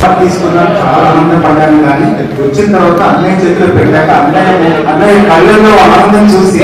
award తీసుకున్నాను చాలా ఆనందపడ్డాను కానీ వచ్చిన తర్వాత అన్నయ్య చేతిలో పెట్టాక అన్నయ్య అన్నయ్య కళ్ళల్లో ఆనందం చూసి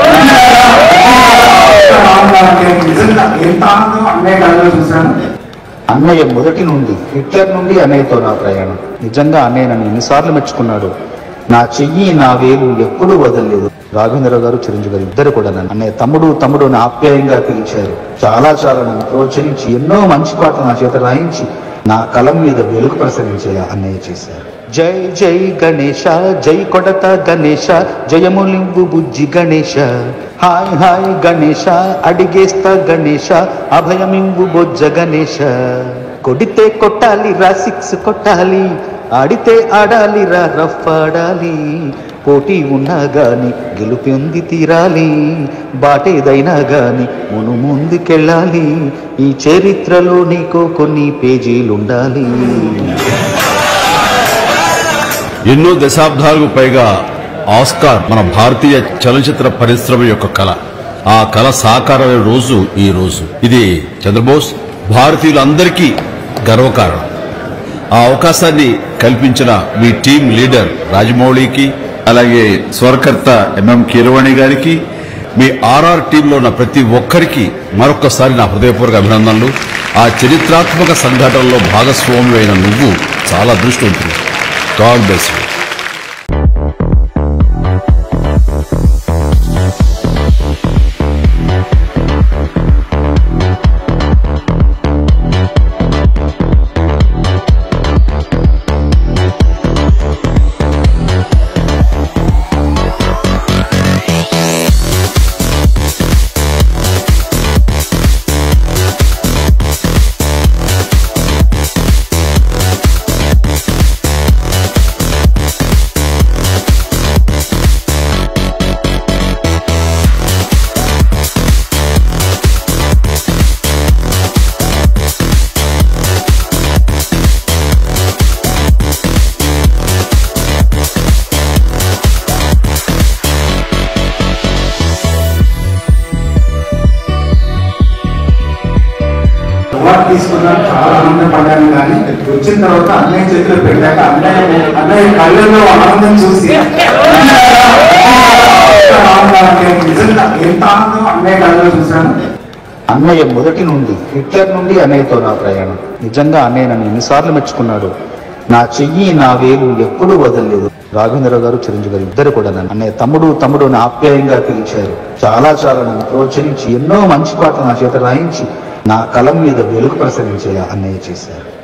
నిజంగా ఎంత ఆనందం అన్నయ్య కళ్ళలో చూశాను అన్నయ్య మొదటి నుండి హిట్లర్ నుండి అన్నయ్యతో నా ప్రయాణం నిజంగా అన్నయ్య నన్ను ఎన్నిసార్లు మెచ్చుకున్నాడు నా చెయ్యి నా వేలు ఎప్పుడూ వదలలేదు రాఘవేంద్ర గారు చిరంజీవి గారు ఇద్దరు కూడా నన్ను అన్నయ్య తమ్ముడు తమ్ముడు అని ఆప్యాయంగా పిలిచారు చాలా చాలా నన్ను ప్రోత్సహించి ఎన్నో మంచి పాటలు నా చేత రాయించి నా కలం మీద వెలుగు ప్రసరించేలా అన్నయ్య చేశారు జై జై గణేశ జై కొడత గణేశ జయములింబు బుజ్జి గణేశ హాయ్ హాయ్ గణేశ అడిగేస్తా గణేశ అభయమింబు బొజ్జ గణేశ కొడితే కొట్టాలి రా సిక్స్ కొట్టాలి ఆడితే ఆడాలి రా రఫ్ ఆడాలి పోటీ ఉన్నా గాని గెలుపొంది తీరాలి బాటేదైనా గాని మును ముందుకెళ్ళాలి ఈ చరిత్రలో నీకు కొన్ని పేజీలుండాలి ఎన్నో దశాబ్దాలకు పైగా ఆస్కార్ మన భారతీయ చలనచిత్ర పరిశ్రమ యొక్క కళ ఆ కళ సాకారమైన రోజు ఈ రోజు ఇది చంద్రబోస్ భారతీయులందరికీ గర్వకారణం ఆ అవకాశాన్ని కల్పించిన మీ టీం లీడర్ రాజమౌళికి అలాగే స్వరకర్త ఎంఎం కీరవాణి గారికి మీ ఆర్ఆర్ టీంలో ఉన్న ప్రతి ఒక్కరికి మరొక్కసారి నా హృదయపూర్వక అభినందనలు ఆ చరిత్రాత్మక సంఘటనలో భాగస్వామి అయిన నువ్వు చాలా అదృష్టవంతుడు గాడ్ బ్లెస్ యూ అవార్డు తీసుకున్నాను చాలా ఆనందపడ్డాను కానీ వచ్చిన తర్వాత అన్నయ్య చేతిలో పెట్టాక అన్నయ్య అన్నయ్య కళ్ళల్లో ఆనందం చూసి నిజంగా ఎంత ఆనందం అన్నయ్య కళ్ళలో చూశాను అన్నయ్య మొదటి నుండి హిట్లర్ నుండి అన్నయ్యతో నా ప్రయాణం నిజంగా అన్నయ్య నన్ను ఎన్నిసార్లు మెచ్చుకున్నాడు నా చెయ్యి నా వేలు ఎప్పుడూ వదలలేదు రాఘవేంద్ర గారు చిరంజీవి గారు ఇద్దరు కూడా నన్ను అన్నయ్య తమ్ముడు తమ్ముడు అని ఆప్యాయంగా పిలిచారు చాలా చాలా నన్ను ప్రోత్సహించి ఎన్నో మంచి పాటలు నా చేత రాయించి నా కలం మీద వెలుగు ప్రసరించేలా అన్నయ్య చేశారు